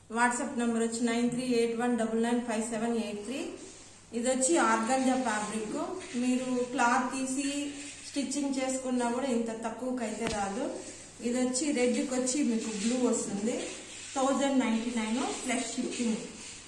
WhatsApp number వచ్చి nine three eight one double nine five seven eight three ఇది వచ్చి organza fabric మీరు cloth తీసి స్టిచ్చింగ్ చేసుకున్నా కూడా ఇంత తక్కువకి అయితే రాదు ఇది వచ్చి రెడ్కి వచ్చి మీకు బ్లూ వస్తుంది thousand ninety nine plus shipping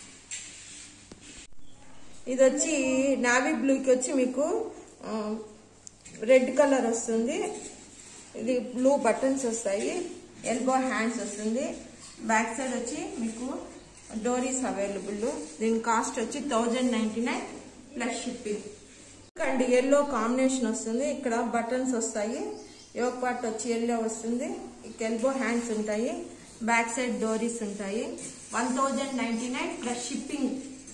ఇది వచ్చి నావీ బ్లూకి వచ్చి మీకు ఆ, రెడ్ కలర్ వస్తుంది ఇది బ్లూ బటన్స్ వస్తాయి ఎల్బో హ్యాండ్స్ వస్తుంది బ్యాక్ సైడ్ వచ్చి మీకు డోరీస్ అవైలబుల్ దీని కాస్ట్ వచ్చి thousand ninety nine plus shipping and yellow combination వస్తుంది ఇక్కడ బటన్స్ వస్తాయి యోగ్ పార్ట్ వచ్చి ఎల్లో వస్తుంది ఇక ఎల్బో హ్యాండ్స్ ఉంటాయి బ్యాక్ సైడ్ డోరీస్ ఉంటాయి one thousand ninety nine plus shipping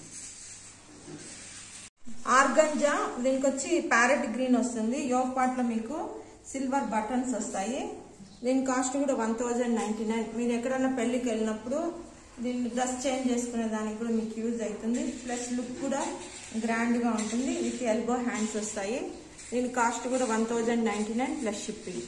organza దీనికి వచ్చి ప్యారెట్ గ్రీన్ వస్తుంది యోగ్ పార్ట్ లో మీకు సిల్వర్ బటన్స్ వస్తాయి దీని కాస్ట్ కూడా వన్ థౌజండ్ నైన్టీ నైన్ మీరు ఎక్కడైనా పెళ్లికి వెళ్ళినప్పుడు దీన్ని డ్రెస్ చేంజ్ చేసుకునే దానికి కూడా మీకు యూజ్ అవుతుంది ప్లస్ లుక్ కూడా గ్రాండ్ గా ఉంటుంది విత్ ఎల్బో హ్యాండ్స్ వస్తాయి దీని కాస్ట్ కూడా one thousand ninety nine plus shipping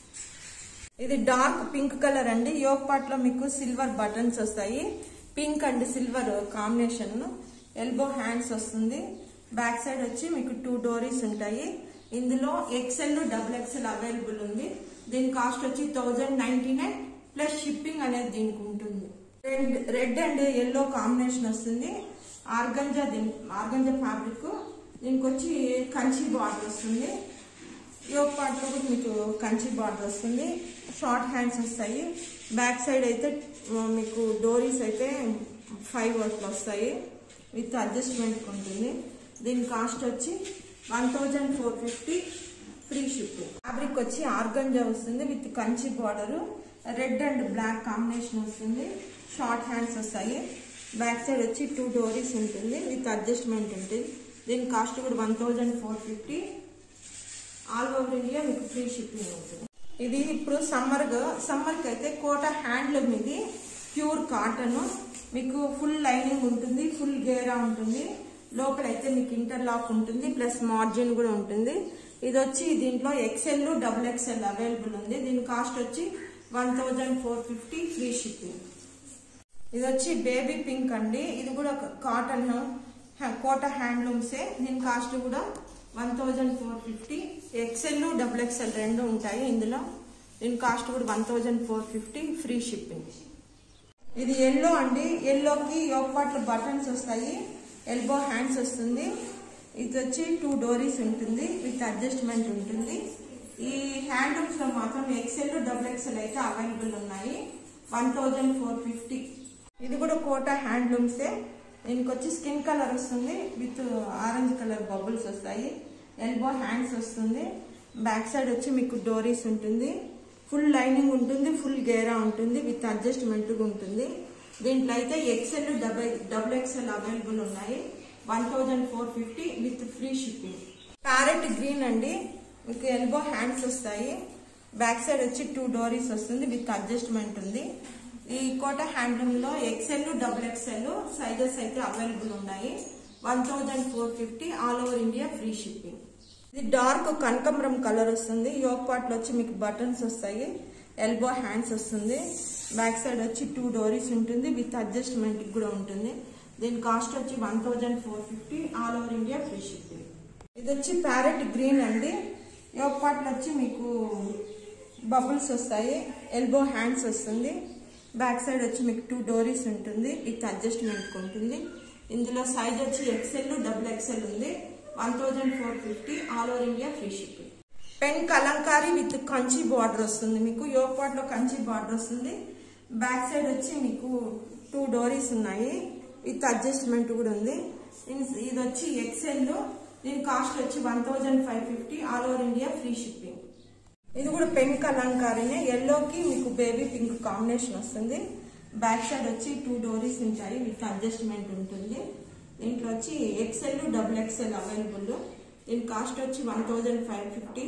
ఇది డార్క్ పింక్ కలర్ అండి యోగ్ పార్ట్ లో మీకు సిల్వర్ బటన్స్ వస్తాయి pink and silver combination elbow hands వస్తుంది బ్యాక్ సైడ్ వచ్చి మీకు టూ డోరీస్ ఉంటాయి ఇందులో ఎక్సెల్ డబుల్ ఎక్సెల్ అవైలబుల్ ఉంది దీని కాస్ట్ వచ్చి thousand ninety nine plus shipping అనేది దీనికి ఉంటుంది red red and yellow combination వస్తుంది ఆర్గంజా దీని ఆర్గంజా ఫ్యాబ్రిక్ దీనికి వచ్చి కంచి బార్డర్ వస్తుంది యోగ్ పార్ట్ లో కూడా మీకు కంచి బార్డర్ వస్తుంది షార్ట్ హ్యాండ్స్ వస్తాయి బ్యాక్ సైడ్ అయితే ఆ, మీకు డోరీస్ అయితే ఫైవ్ అట్లా వస్తాయి విత్ అడ్జస్ట్మెంట్ ఉంటుంది దీని కాస్ట్ వచ్చి one thousand four fifty free shipping fabric వచ్చి ఆర్గంజా వస్తుంది with Kanchi border red and black combination వస్తుంది షార్ట్ హ్యాండ్స్ వస్తాయి బ్యాక్ సైడ్ వచ్చి టూ డోరీస్ ఉంటుంది విత్ అడ్జస్ట్మెంట్ ఉంటుంది దీని కాస్ట్ కూడా one thousand four fifty all over India మీకు ఫ్రీ షిప్పింగ్ ఉంటుంది ఇది ఇప్పుడు సమ్మర్ సమ్మర్ కి అయితే కోట హ్యాండ్లూమ్ ఇది ప్యూర్ కాటన్ మీకు ఫుల్ లైనింగ్ ఉంటుంది ఫుల్ గేరా ఉంటుంది లోపల అయితే మీకు ఇంటర్లాక్ ఉంటుంది ప్లస్ మార్జిన్ కూడా ఉంటుంది ఇది వచ్చి దీంట్లో ఎక్సెల్ డబుల్ ఎక్సెల్ అవైలబుల్ ఉంది దీని కాస్ట్ వచ్చి one thousand four fifty free shipping ఇది వచ్చి బేబీ పింక్ అండి ఇది కూడా కాటన్ కోట హ్యాండ్లూమ్సే దీని కాస్ట్ కూడా one thousand four fifty XL double XL రెండు ఉంటాయి ఇందులో దీని కాస్ట్ కూడా one thousand four fifty free shipping ఇది ఎల్లో అండి ఎల్లోకి యోపాట్ల బటన్స్ వస్తాయి ఎల్బో హ్యాండ్స్ వస్తుంది ఇది వచ్చి టూ డోరీస్ ఉంటుంది విత్ అడ్జస్ట్మెంట్ ఉంటుంది ఈ హ్యాండ్లూమ్స్ లో మాత్రం ఎక్సెల్ డబుల్ ఎక్సెల్ అయితే అవైలబుల్ ఉన్నాయి వన్ థౌజండ్ ఫోర్ ఫిఫ్టీ ఇది కూడా కోటా హ్యాండ్లూమ్సే దీనికి వచ్చి స్కిన్ కలర్ వస్తుంది విత్ ఆరెంజ్ కలర్ బబుల్స్ వస్తాయి ఎల్బో హ్యాండ్స్ వస్తుంది బ్యాక్ సైడ్ వచ్చి మీకు డోరీస్ ఉంటుంది ఫుల్ లైనింగ్ ఉంటుంది ఫుల్ గేరా ఉంటుంది విత్ అడ్జస్ట్మెంట్ ఉంటుంది దీంట్లో అయితే XL double double XL available ఉన్నాయి one thousand four fifty with free shipping parrot green అండి మీకు ఎల్బో హ్యాండ్స్ వస్తాయి బ్యాక్ సైడ్ వచ్చి టూ డోరీస్ వస్తుంది విత్ అడ్జస్ట్మెంట్ ఉంది ఈ కోట హ్యాండ్లూమ్ లో ఎక్సెల్ డబుల్ ఎక్సెల్ సైజెస్ అయితే అవైలబుల్ ఉన్నాయి one thousand four fifty all over India free shipping ఇది డార్క్ కనకంబరం కలర్ వస్తుంది యోగ్ పార్ట్ లో వచ్చి మీకు బటన్స్ వస్తాయి ఎల్బో హ్యాండ్స్ వస్తుంది బ్యాక్ సైడ్ వచ్చి టూ డోరీస్ ఉంటుంది విత్ అడ్జస్ట్మెంట్ కూడా ఉంటుంది దీని కాస్ట్ వచ్చి one thousand four fifty all over India free shipping ఇది వచ్చి ప్యారెట్ గ్రీన్ అండి యోగ్ పార్ట్ లో వచ్చి మీకు బబుల్స్ వస్తాయి ఎల్బో హ్యాండ్స్ వస్తుంది బ్యాక్ సైడ్ వచ్చి మీకు టూ డోరీస్ ఉంటుంది విత్ అడ్జస్ట్మెంట్ ఉంటుంది ఇందులో సైజ్ వచ్చి ఎక్సెల్ డబుల్ ఎక్సెల్ ఉంది one thousand four fifty all over India free shipping pen Kalamkari with Kanchi border వస్తుంది మీకు యోగ్ పాట్ లో కంచి బార్డర్ వస్తుంది బ్యాక్ సైడ్ వచ్చి మీకు టూ డోరీస్ ఉన్నాయి విత్ అడ్జస్ట్మెంట్ కూడా ఉంది ఇన్- ఇది వచ్చి ఎక్సెల్ దీని కాస్ట్ వచ్చి one thousand five fifty all over India free shipping ఇది కూడా పెన్ కలంకారీనే ఎల్లోకి మీకు బేబీ పింక్ కాంబినేషన్ వస్తుంది బ్యాక్ సైడ్ వచ్చి టూ డోరీస్ ఉంటాయి విత్ అడ్జస్ట్మెంట్ ఉంటుంది దీంట్లో వచ్చి ఎక్సెల్ డబుల్ ఎక్సెల్ అవైలబుల్ దీని కాస్ట్ వచ్చి one thousand five fifty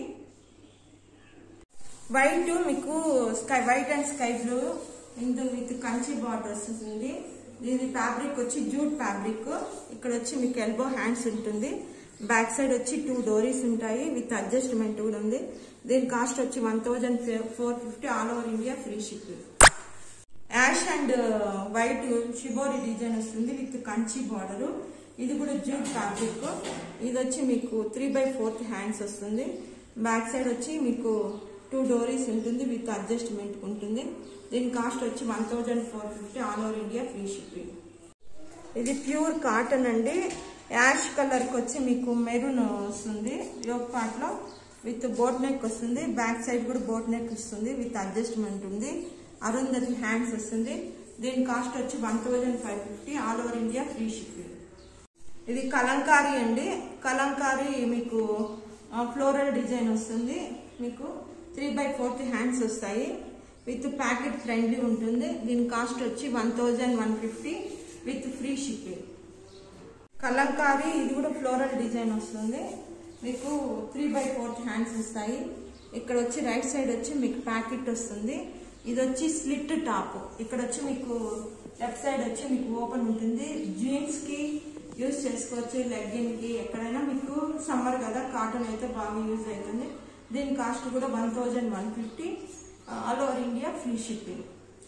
white మీకు sky white and sky blue ఇందు విత్ కంచి బార్డర్ వస్తుంది ఇది ఫ్యాబ్రిక్ వచ్చి జూట్ ఫ్యాబ్రిక్ ఇక్కడ వచ్చి మీకు ఎల్బో హ్యాండ్స్ ఉంటుంది బ్యాక్ సైడ్ వచ్చి టూ డోరీస్ ఉంటాయి విత్ అడ్జస్ట్మెంట్ కూడా ఉంది దీని కాస్ట్ వచ్చి one thousand four fifty all over India free shipping ash and white shibori design వస్తుంది విత్ కంచి బార్డర్ ఇది కూడా జూట్ ఫ్యాబ్రిక్ ఇది వచ్చి మీకు త్రీ బై ఫోర్త్ హ్యాండ్స్ వస్తుంది బ్యాక్ సైడ్ వచ్చి మీకు టూ డోరీస్ ఉంటుంది విత్ అడ్జస్ట్మెంట్ ఉంటుంది దీని కాస్ట్ వచ్చి one thousand four fifty all over India free shipping ఇది ప్యూర్ కాటన్ అండి యాష్ కలర్కి వచ్చి మీకు మెరూన్ వస్తుంది యోగ్ పార్ట్లో విత్ బోట్ నెక్ వస్తుంది బ్యాక్ సైడ్ కూడా బోట్ నెక్ వస్తుంది విత్ అడ్జస్ట్మెంట్ ఉంది అరుంధతి హ్యాండ్స్ వస్తుంది దీని కాస్ట్ వచ్చి one thousand five fifty all over India free shipping ఇది కలంకారీ అండి కలంకారీ మీకు ఫ్లోరల్ డిజైన్ వస్తుంది మీకు త్రీ బై ఫోర్త్ హ్యాండ్స్ వస్తాయి విత్ ప్యాకెట్ ఫ్రెండ్లీ ఉంటుంది దీని కాస్ట్ వచ్చి one thousand one fifty with free shipping kalamkari ఇది కూడా ఫ్లోరల్ డిజైన్ వస్తుంది మీకు త్రీ బై ఫోర్త్ హ్యాండ్స్ వస్తాయి ఇక్కడ వచ్చి రైట్ సైడ్ వచ్చి మీకు ప్యాకెట్ వస్తుంది ఇది వచ్చి స్లిట్ టాప్ ఇక్కడ వచ్చి మీకు లెఫ్ట్ సైడ్ వచ్చి మీకు ఓపెన్ ఉంటుంది జీన్స్ కి యూజ్ చేసుకోవచ్చు లెగ్గిన్ కి ఎక్కడైనా మీకు సమ్మర్ కదా కాటన్ అయితే బాగా యూజ్ అవుతుంది దీని కాస్ట్ కూడా one thousand one fifty all over India free shipping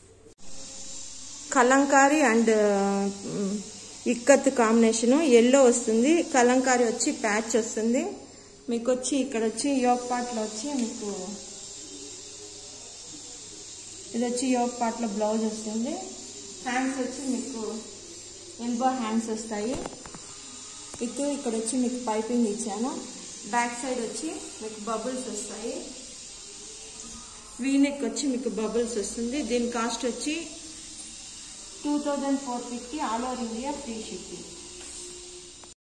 kalamkari and ikat combination yellow వస్తుంది కలంకారీ వచ్చి ప్యాచ్ వస్తుంది మీకు వచ్చి ఇక్కడ వచ్చి యోగ్ పాట్లో వచ్చి మీకు ఇది వచ్చి యోగ్ పాట్లో బ్లౌజ్ వస్తుంది హ్యాండ్స్ వచ్చి మీకు ఎల్బో హ్యాండ్స్ వస్తాయి విత్ ఇక్కడ వచ్చి మీకు పైపింగ్ ఇచ్చాను బ్యాక్ సైడ్ వచ్చి మీకు బబుల్స్ వస్తాయి వీనెక్ వచ్చి మీకు బబుల్స్ వస్తుంది దీని కాస్ట్ వచ్చి two thousand four fifty all over India free shipping